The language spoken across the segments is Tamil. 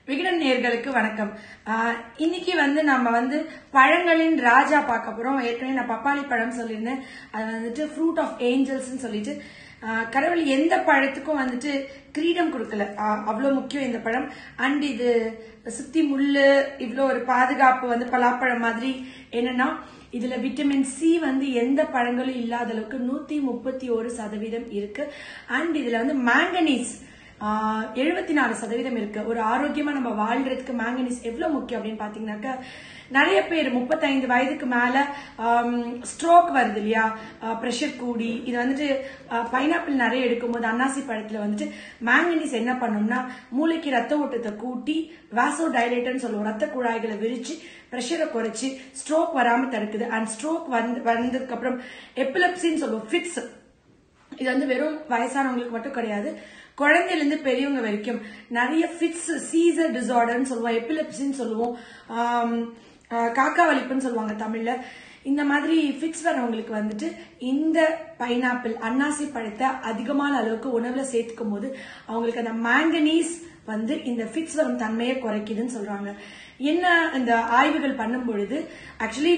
விகடன் நேர்களுக்கு வணக்கம் ஆஹ் இன்னைக்கு வந்து நம்ம வந்து பழங்களின் ராஜா பார்க்க போறோம் ஏற்கனவே நான் பப்பாளி பழம் சொல்லியிருந்தேன் அது வந்துட்டு ஃப்ரூட் ஆஃப் ஏஞ்சல்ஸ்னு சொல்லிட்டு ஆஹ் கடவுள் எந்த பழத்துக்கும் வந்துட்டு கிரீடம் கொடுக்கல ஆஹ் அவ்வளவு முக்கியம் இந்த பழம் அண்ட் இது சுத்தி முள்ளு இவ்வளோ ஒரு பாதுகாப்பு வந்து பலாப்பழம் மாதிரி என்னன்னா இதுல விட்டமின் சி வந்து எந்த பழங்களும் இல்லாத அளவுக்கு நூத்தி முப்பத்தி ஒரு சதவீதம் இருக்கு அண்ட் இதுல வந்து மேங்கனீஸ் எழுபத்தி நாலு சதவீதம் இருக்கு ஒரு ஆரோக்கியமா நம்ம வாழ்றதுக்கு மேங்கனீஸ் எவ்வளவு முக்கியம் அப்படின்னு பாத்தீங்கன்னாக்கா நிறைய பேர் முப்பத்தைந்து வயதுக்கு மேல ஸ்ட்ரோக் வருது இல்லையா ப்ரெஷர் கூடி இது வந்துட்டு பைனாப்பிள் நிறைய எடுக்கும்போது அன்னாசி பழத்துல வந்துட்டு மேங்கனீஸ் என்ன பண்ணும்னா மூளைக்கு ரத்த ஓட்டத்தை கூட்டி வாசோ டைலேட்டர்னு சொல்லுவோம் ரத்த குழாய்களை விரிச்சு ப்ரெஷரை குறைச்சி ஸ்ட்ரோக் வராம தடுக்குது அண்ட் ஸ்ட்ரோக் வந்து வந்ததுக்கு அப்புறம் எப்பிலப்சின்னு சொல்லுவோம் ஃபிட்ஸ் இது வந்து வெறும் வயசானவங்களுக்கு மட்டும் கிடையாது குழந்தையில இருந்து பெரியவங்க வரைக்கும் நிறைய ஃபிட்ஸ் சீசர் டிசார்டர்னு சொல்லுவோம் எபிலெப்சின்னு சொல்லுவோம் ஆம், ஆஹ் காக்கா வலிப்புன்னு சொல்லுவாங்க தமிழ்ல இந்த மாதிரி ஃபிட்ஸ் வரவங்களுக்கு வந்துட்டு இந்த பைனாப்பிள் அன்னாசி பழத்தை அதிகமான அளவுக்கு உணவுல சேர்த்துக்கும் போது அவங்களுக்கு அந்த மேங்கனீஸ் வந்து இந்த ஃபிட்ஸ் வரும் தன்மையை குறைக்குதுன்னு சொல்றாங்க என்ன இந்த ஆய்வுகள் பண்ணும் பொழுது ஆக்சுவலி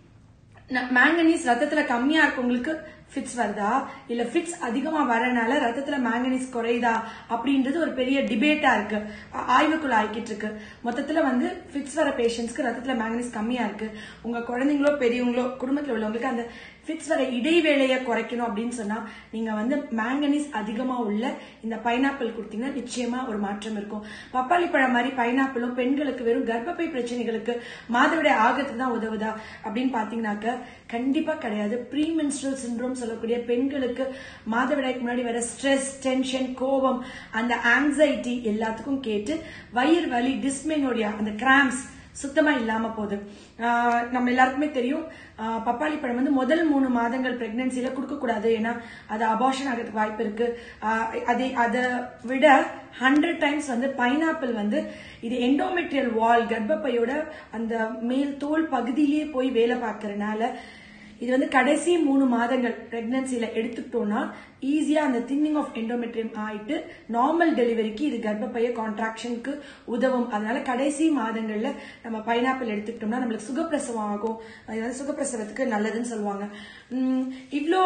மேங்கனீஸ் ரத்தத்துல கம்மியா இருக்கவங்களுக்கு ஃபிட்ஸ் வருதா இல்ல ஃபிட்ஸ் அதிகமா வரனால ரத்தத்துல மேங்கனீஸ் குறையுதா அப்படின்றது ஒரு பெரிய டிபேட்டா இருக்கு ஆ- ஆய்வுக்குள்ள ஆயிக்கிட்டு இருக்கு மொத்தத்துல வந்து ஃபிட்ஸ் வர பேஷண்ட்ஸ்க்கு ரத்தத்துல மேங்கனீஸ் கம்மியா இருக்கு உங்க குழந்தைங்களோ பெரியவங்களோ குடும்பத்துல உள்ளவங்களுக்கு அந்த ஃபிட்ஸ் வர இடைவேளையை குறைக்கணும் அப்படின்னு சொன்னா நீங்க வந்து மேங்கனீஸ் அதிகமா உள்ள இந்த பைனாப்பிள் கொடுத்தீங்கன்னா நிச்சயமா ஒரு மாற்றம் இருக்கும் பப்பாளி பழம் மாதிரி பைனாப்பிளும் பெண்களுக்கு வெறும் கர்ப்பப்பை பிரச்சனைகளுக்கு மாதவிடாய் ஆகத்துக்கு தான் உதவுதா அப்படின்னு பாத்தீங்கன்னாக்க கண்டிப்பா கிடையாது ப்ரீ மென்ஸ்ட்ரல் சிண்ட்ரோம் சொல்லக்கூடிய பெண்களுக்கு மாதவிடாய்க்கு முன்னாடி வர ஸ்ட்ரெஸ் டென்ஷன் கோபம் அந்த ஆங்ஸைட்டி எல்லாத்துக்கும் கேட்டு வயிறு வலி டிஸ்மெனோடியா அந்த கிராம்ஸ் சுத்தமா இல்லாம போகுது ஆஹ் நம்ம எல்லாருக்குமே தெரியும் ஆஹ் பப்பாளி பழம் வந்து முதல் மூணு மாதங்கள் பிரெக்னன்சில கொடுக்க கூடாது ஏன்னா அது அபார்ஷன் ஆகிறதுக்கு வாய்ப்பு இருக்கு ஆஹ் அதை அதை விட ஹண்ட்ரட் டைம்ஸ் வந்து பைனாப்பிள் வந்து இது எண்டோமெட்ரியல் வால் கர்ப்பப்பையோட அந்த மேல் தோல் பகுதியிலேயே போய் வேலை பார்க்கறனால இது வந்து கடைசி மூணு மாதங்கள் பிரெக்னன்சில எடுத்துக்கிட்டோம்னா ஈஸியா அந்த தின்னிங் ஆஃப் எண்டோமெட்ரியம் ஆயிட்டு நார்மல் டெலிவரிக்கு இது கர்ப்பப்பைய கான்ட்ராக்ஷனுக்கு உதவும் அதனால கடைசி மாதங்கள்ல நம்ம பைனாப்பிள் எடுத்துக்கிட்டோம்னா நம்மளுக்கு சுகப்பிரசவம் ஆகும் அது வந்து சுகப்பிரசவத்துக்கு நல்லதுன்னு சொல்லுவாங்க உம் இவ்ளோ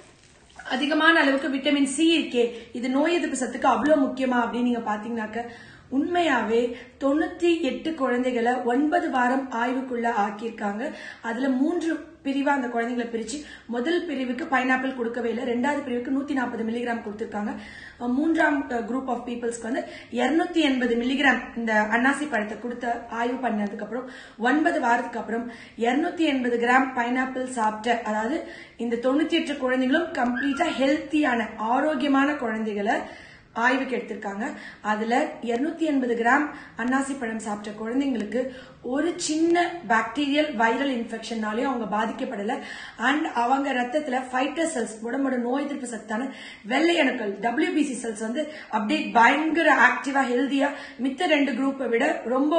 அதிகமான அளவுக்கு விட்டமின் சி இருக்கே இது நோய் எதிர்ப்பு சத்துக்கு அவ்வளவு முக்கியமா அப்படின்னு நீங்க பாத்தீங்கன்னாக்க உண்மையாவே தொண்ணூத்தி எட்டு குழந்தைகளை ஒன்பது வாரம் ஆய்வுக்குள்ள ஆக்கியிருக்காங்க அதுல மூன்று பிரிவா அந்த குழந்தைங்களை பிரிச்சு முதல் பிரிவுக்கு பைனாப்பிள் கொடுக்கவே இல்லை ரெண்டாவது பிரிவுக்கு நூத்தி நாற்பது மில்லிகிராம் கொடுத்திருக்காங்க அஹ் மூன்றாம் குரூப் ஆஃப் பீப்புள்ஸ்க்கு வந்து இருநூத்தி எண்பது மில்லிகிராம் இந்த அன்னாசி பழத்தை கொடுத்த ஆய்வு பண்ணதுக்கு அப்புறம் ஒன்பது வாரத்துக்கு அப்புறம் இருநூத்தி எண்பது கிராம் பைனாப்பிள் சாப்பிட்ட அதாவது இந்த தொண்ணூத்தி எட்டு குழந்தைகளும் கம்ப்ளீட்டா ஹெல்த்தியான ஆரோக்கியமான குழந்தைகளை ஆய்வுக்கு எடுத்திருக்காங்க அதுல 280 எண்பது கிராம் அன்னாசி பழம் சாப்பிட்ட குழந்தைங்களுக்கு ஒரு சின்ன பாக்டீரியல் வைரல் இன்ஃபெக்ஷனாலையும் அவங்க பாதிக்கப்படல அண்ட் அவங்க ரத்தத்துல ஃபைட்டர் செல்ஸ் உடம்போட நோய் எதிர்ப்பு சத்தான வெள்ளை அணுக்கள் WBC செல்ஸ் வந்து அப்படியே பயங்கர ஆக்டிவா ஹெல்தியா மித்த ரெண்டு குரூப்பை விட ரொம்ப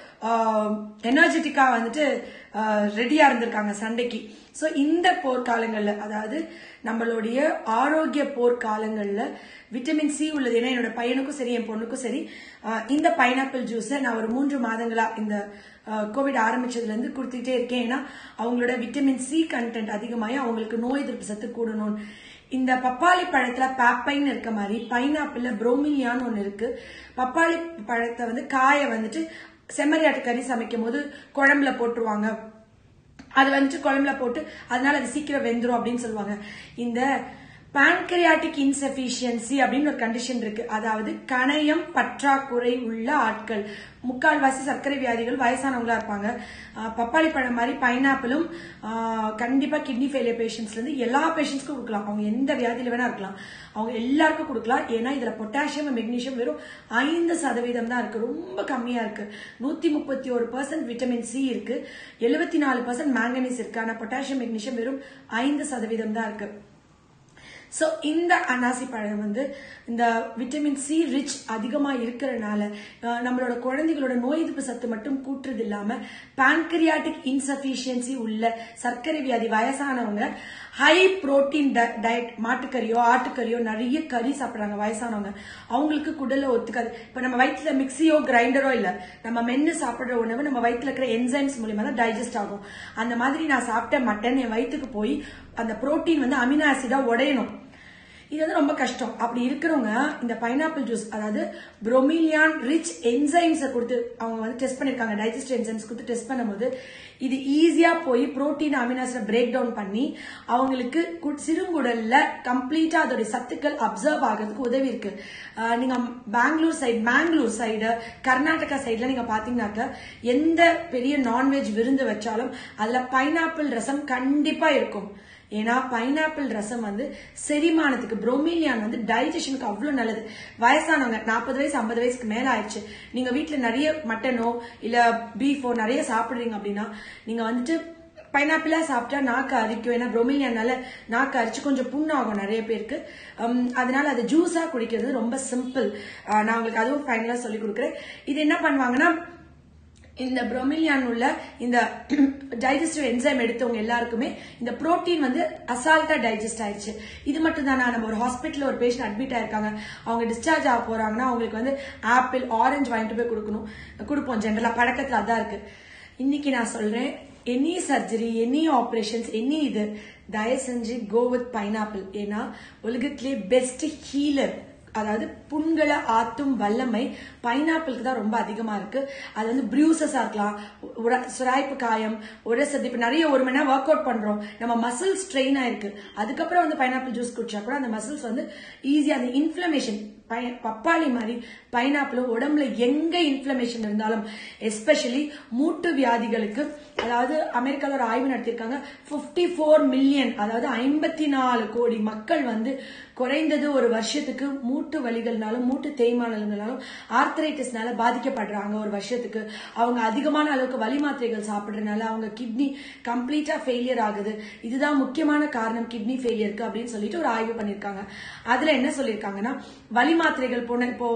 எனர்ஜெட்டிக்கா வந்துட்டு ரெடியா இருந்திருக்காங்க சண்டைக்கு சோ இந்த போர்க்காலங்கள்ல அதாவது நம்மளுடைய ஆரோக்கிய போர்க்காலங்கள்ல விட்டமின் சி உள்ளது ஏன்னா என்னோட பையனுக்கும் சரி என் பொண்ணுக்கும் சரி ஆஹ் இந்த பைனாப்பிள் ஜூஸை நான் ஒரு மூன்று மாதங்களா இந்த கோவிட் ஆரம்பிச்சதுல இருந்து கொடுத்துக்கிட்டே இருக்கேன் ஏன்னா அவங்களோட விட்டமின் சி கண்டென்ட் அதிகமாகி அவங்களுக்கு நோய் எதிர்ப்பு சத்து கூடணும் இந்த பப்பாளி பழத்துல பேப்பைன்னு இருக்க மாதிரி பைனாப்பிள்ல புரோமினியான்னு ஒண்ணு இருக்கு பப்பாளி பழத்தை வந்து காய வந்துட்டு செம்மறியாட்டு கறி சமைக்கும் போது குழம்புல போட்டுருவாங்க அது வந்துட்டு குழம்புல போட்டு அதனால அது சீக்கிரம் வெந்துரும் அப்படின்னு சொல்லுவாங்க இந்த pancreatic insufficiency அப்படின்னு ஒரு கண்டிஷன் இருக்கு அதாவது கணையம் பற்றாக்குறை உள்ள ஆட்கள் முக்கால்வாசி சர்க்கரை வியாதிகள் வயசானவங்களா இருப்பாங்க ஆஹ் பப்பாளி பழம் மாதிரி பைனாப்பிளும் கண்டிப்பா கிட்னி ஃபெயிலியர் பேஷண்ட்ஸ்ல இருந்து எல்லா பேஷண்ட்ஸ்க்கும் கொடுக்கலாம் அவங்க எந்த வியாதியில வேணா இருக்கலாம் அவங்க எல்லாருக்கும் கொடுக்கலாம் ஏன்னா இதுல பொட்டாசியம் மெக்னீசியம் வெறும் ஐந்து சதவீதம் தான் இருக்கு ரொம்ப கம்மியா இருக்கு நூத்தி முப்பத்தி ஒரு பர்சன்ட் விட்டமின் சி இருக்கு எழுபத்தி நாலு பர்சன்ட் மேங்கனீஸ் இருக்கு ஆனா பொட்டாசியம் மெக்னீசியம் வெறும் ஐந்து சதவீதம் தான் இருக்கு ஸோ இந்த அன்னாசி பழம் வந்து இந்த விட்டமின் சி ரிச் அதிகமாக இருக்கிறனால அஹ், நம்மளோட குழந்தைகளோட நோய் எதிர்ப்பு சத்து மட்டும் கூட்டுறது இல்லாம பான்கிரியாட்டிக் இன்சஃபிஷியன்சி உள்ள சர்க்கரை வியாதி வயசானவங்க ஹை புரோட்டீன் டயட் மாட்டுக்கறியோ ஆட்டுக்கறியோ நிறைய கறி சாப்பிடுறாங்க வயசானவங்க அவங்களுக்கு குடல்ல ஒத்துக்காது இப்ப நம்ம வயிற்றுல மிக்சியோ கிரைண்டரோ இல்ல நம்ம மென்னு சாப்பிடுற உணவு நம்ம வயிற்றுல இருக்கிற என்சைம்ஸ் மூலியமா தான் டைஜஸ்ட் ஆகும் அந்த மாதிரி நான் சாப்பிட்ட மட்டன் என் வயிற்றுக்கு போய் அந்த புரோட்டீன் வந்து அமினோ ஆசிடா உடையணும் இது வந்து ரொம்ப கஷ்டம் அப்படி இருக்கிறவங்க இந்த பைனாப்பிள் ஜூஸ் அதாவது புரோமிலியான் ரிச் என்சைம்ஸை கொடுத்து அவங்க வந்து டெஸ்ட் பண்ணிருக்காங்க டைஜஸ்ட் என்சைம்ஸ் கொடுத்து டெஸ்ட் பண்ணும்போது இது ஈஸியா போய் புரோட்டீன் அமினாசிட பிரேக் டவுன் பண்ணி அவங்களுக்கு கு- சிறுங்குடல்ல கம்ப்ளீட்டா அதோட சத்துக்கள் அப்சர்வ் ஆகிறதுக்கு உதவி இருக்கு ஆஹ் நீங்க பெங்களூர் சைடு மேங்களூர் சைடு கர்நாடகா சைடுல நீங்க பாத்தீங்கன்னாக்க எந்த பெரிய நான்வெஜ் விருந்து வச்சாலும் அதுல பைனாப்பிள் ரசம் கண்டிப்பா இருக்கும் ஏன்னா பைனாப்பிள் ரசம் வந்து செரிமானத்துக்கு புரோமிலியான் வந்து டைஜஷனுக்கு அவ்வளவு நல்லது வயசானவங்க நாற்பது வயசு ஐம்பது வயசுக்கு மேல ஆயிடுச்சு நீங்க வீட்ல நிறைய மட்டனோ இல்ல பீஃபோ நிறைய சாப்பிடுறீங்க அப்படின்னா நீங்க வந்துட்டு பைனாப்பிளா சாப்பிட்டா நாக்கு அரிக்கும் ஏன்னா புரோமிலியானால நாக்கு அரிச்சு கொஞ்சம் புண்ணாகும் நிறைய பேருக்கு உம், அதனால அது ஜூஸா குடிக்கிறது ரொம்ப சிம்பிள் நான் உங்களுக்கு அதுவும் ஃபைனலா சொல்லி கொடுக்குறேன் இது என்ன பண்ணுவாங்கன்னா இந்த புரோமிலியான் உள்ள இந்த டைஜஸ்டிவ் என்சைம் எடுத்தவங்க எல்லாருக்குமே இந்த புரோட்டீன் வந்து அசால்ட்டா டைஜஸ்ட் ஆயிடுச்சு இது மட்டும் தானா நம்ம ஒரு ஹாஸ்பிட்டல்ல ஒரு பேஷண்ட் அட்மிட் ஆயிருக்காங்க அவங்க டிஸ்சார்ஜ் ஆக போறாங்கன்னா அவங்களுக்கு வந்து ஆப்பிள் ஆரஞ்சு வாங்கிட்டு போய் கொடுக்கணும் கொடுப்போம் ஜென்ரலா பழக்கத்துல அதான் இருக்கு இன்னைக்கு நான் சொல்றேன் any surgery any operations any இது தயவு செஞ்சு கோ வித் பைனாப்பிள் ஏன்னா உலகத்திலே பெஸ்ட் ஹீலர் அதாவது புண்களை ஆத்தும் வல்லமை பைனாப்பிளுக்கு தான் ரொம்ப அதிகமா இருக்கு அது வந்து ப்ரூசஸா இருக்கலாம் உர- சுராய்ப்பு காயம் உரசது இப்ப நிறைய ஒரு மணி நேரம் ஒர்க் அவுட் பண்றோம் நம்ம மசில் ஸ்ட்ரெயின் ஆயிருக்கு அதுக்கப்புறம் வந்து பைனாப்பிள் ஜூஸ் குடிச்சா கூட அந்த மசில்ஸ் வந்து ஈஸியா அந்த இன்ஃபிளமேஷன் பப்பாளி மாதிரி பைனாப்பிளும் உடம்புல எங்க இன்ஃபிளமேஷன் இருந்தாலும் எஸ்பெஷலி மூட்டு வியாதிகளுக்கு அதாவது அமெரிக்கால ஒரு ஆய்வு நடத்தியிருக்காங்க 54 ஃபோர் மில்லியன் அதாவது ஐம்பத்தி நாலு கோடி மக்கள் வந்து குறைந்தது ஒரு வருஷத்துக்கு மூட்டு வலிகள்னாலும் மூட்டு தேய்மானங்களாலும் ஆர்த்தரைட்டிஸ்னால பாதிக்கப்படுறாங்க ஒரு வருஷத்துக்கு அவங்க அதிகமான அளவுக்கு வலி மாத்திரைகள் சாப்பிடுறதுனால அவங்க கிட்னி கம்ப்ளீட்டா ஃபெயிலியர் ஆகுது இதுதான் முக்கியமான காரணம் கிட்னி ஃபெயிலியருக்கு அப்படின்னு சொல்லிட்டு ஒரு ஆய்வு பண்ணிருக்காங்க அதுல என்ன சொல்லியிருக்காங்கன்னா வலி மாத்திரைகள் போன இப்போ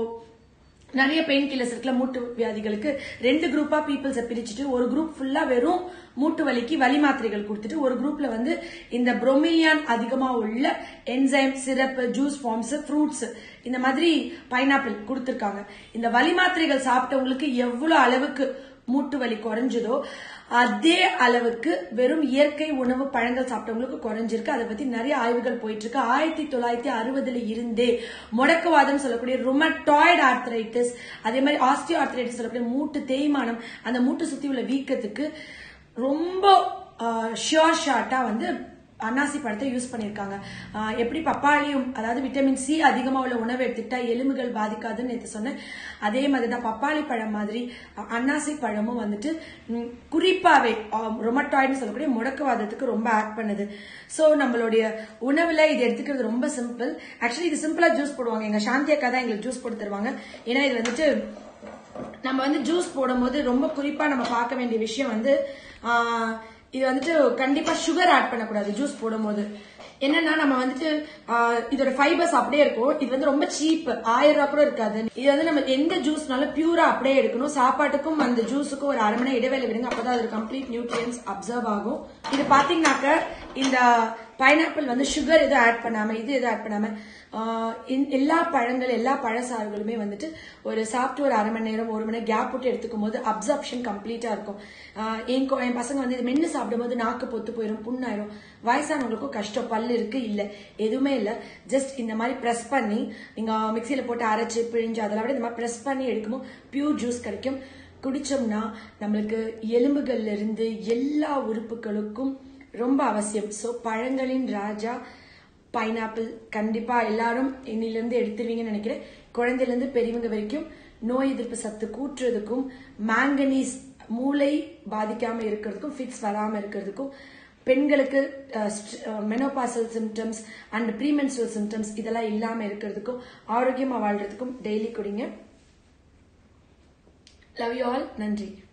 நிறைய பெயின் கில்லர்ஸ் இருக்குல்ல மூட்டு வியாதிகளுக்கு ரெண்டு குரூப்பா பீப்புள்ஸை பிரிச்சுட்டு ஒரு குரூப் ஃபுல்லா வெறும் மூட்டு வலிக்கு வலி மாத்திரைகள் கொடுத்துட்டு ஒரு குரூப்ல வந்து இந்த புரோமிலியான் அதிகமா உள்ள enzyme syrup juice forms fruits இந்த மாதிரி பைனாப்பிள் கொடுத்திருக்காங்க இந்த வலி மாத்திரைகள் சாப்பிட்டவங்களுக்கு எவ்வளவு அளவுக்கு மூட்டு வலி குறைஞ்சதோ அதே அளவுக்கு வெறும் இயற்கை உணவு பழங்கள் சாப்பிட்டவங்களுக்கு குறைஞ்சிருக்கு அதை பத்தி நிறைய ஆய்வுகள் போயிட்டு இருக்கு ஆயிரத்தி தொள்ளாயிரத்தி அறுபதுல இருந்தே முடக்குவாதம் சொல்லக்கூடிய ருமட்டாய்டு ஆர்த்தரைட்டிஸ் அதே மாதிரி ஆஸ்டியோ ஆர்த்தரைட்டிஸ் சொல்லக்கூடிய மூட்டு தேய்மானம் அந்த மூட்டு சுத்தி உள்ள வீக்கத்துக்கு ரொம்ப ஷியோர் ஷார்ட்டா வந்து அன்னாசி பழத்தை யூஸ் பண்ணியிருக்காங்க ஆஹ் எப்படி பப்பாளியும் அதாவது விட்டமின் சி அதிகமா உள்ள உணவு எடுத்துக்கிட்டா எலும்புகள் பாதிக்காதுன்னு நேற்று சொன்னேன் அதே மாதிரி தான் பப்பாளி பழம் மாதிரி அஹ், அன்னாசி பழமும் வந்துட்டு ம், குறிப்பாவே ரொமட்டாய்டுன்னு சொல்லக்கூடிய முடக்குவாதத்துக்கு ரொம்ப ஆக்ட் பண்ணுது சோ நம்மளுடைய உணவுல இது எடுத்துக்கிறது ரொம்ப சிம்பிள் ஆக்சுவலி இது சிம்பிளா ஜூஸ் போடுவாங்க எங்க சாந்தி அக்கா தான் எங்களுக்கு ஜூஸ் போட்டு தருவாங்க ஏன்னா இது வந்துட்டு நம்ம வந்து ஜூஸ் போடும்போது ரொம்ப குறிப்பா நம்ம பார்க்க வேண்டிய விஷயம் வந்து ஆஹ், இது வந்துட்டு கண்டிப்பா சுகர் ஆட் பண்ணக்கூடாது ஜூஸ் போடும்போது என்னன்னா நம்ம வந்துட்டு ஆஹ், இதோட ஃபைபர்ஸ் அப்படியே இருக்கும் இது வந்து ரொம்ப சீப் ஆயிரம் ரூபாய் கூட இருக்காது இது வந்து நம்ம எந்த ஜூஸ்னாலும் பியூரா அப்படியே எடுக்கணும் சாப்பாட்டுக்கும் அந்த ஜூஸுக்கும் ஒரு அரை மணி நேரம் இடைவேளை விடுங்க அப்பதான் அது கம்ப்ளீட் நியூட்ரியன்ஸ் அப்சர்வ் ஆகும் இது பாத்தீங்கன்னாக்க இந்த பைனாப்பிள் வந்து சுகர் எதுவும் ஆட் பண்ணாம இது எதுவும் ஆட் பண்ணாம ஆஹ் இந்த எல்லா பழங்கள் எல்லா பழசாறுகளுமே வந்துட்டு ஒரு சாப்பிட்டு ஒரு அரை மணி நேரம் ஒரு மணி நேரம் கேப் விட்டு எடுத்துக்கும் போது அப்சர்ப்ஷன் கம்ப்ளீட்டா இருக்கும் ஆஹ் என் கொ- என் பசங்க வந்து இது மென்னு சாப்பிடும்போது நாக்கு பொத்து போயிடும் புண்ணாயிரும் வயசானவங்களுக்கும் கஷ்டம் பல்லு இருக்கு இல்ல எதுவுமே இல்ல ஜஸ்ட் இந்த மாதிரி பிரஸ் பண்ணி நீங்க மிக்சியில போட்டு அரைச்சு பிழிஞ்சு அதெல்லாம் விட இந்த மாதிரி பிரஸ் பண்ணி எடுக்கும்போது பியூர் ஜூஸ் கிடைக்கும் குடிச்சோம்னா நம்மளுக்கு எலும்புகள்ல இருந்து எல்லா உறுப்புகளுக்கும் ரொம்ப அவசியம் சோ பழங்களின் ராஜா பைனாப்பிள் கண்டிப்பா எல்லாரும் இன்னிலிருந்து எடுத்துருவீங்கன்னு நினைக்கிறேன் குழந்தையில இருந்து பெரியவங்க வரைக்கும் நோய் எதிர்ப்பு சத்து கூட்டுறதுக்கும் மேங்கனீஸ் மூளை பாதிக்காம இருக்கிறதுக்கும் ஃபிட்ஸ் வராம இருக்கிறதுக்கும் பெண்களுக்கு menopausal symptoms and premenstrual symptoms இதெல்லாம் இல்லாம இருக்கிறதுக்கும் ஆரோக்கியமா வாழ்றதுக்கும் டெய்லி குடிங்க லவ் யூ ஆல் நன்றி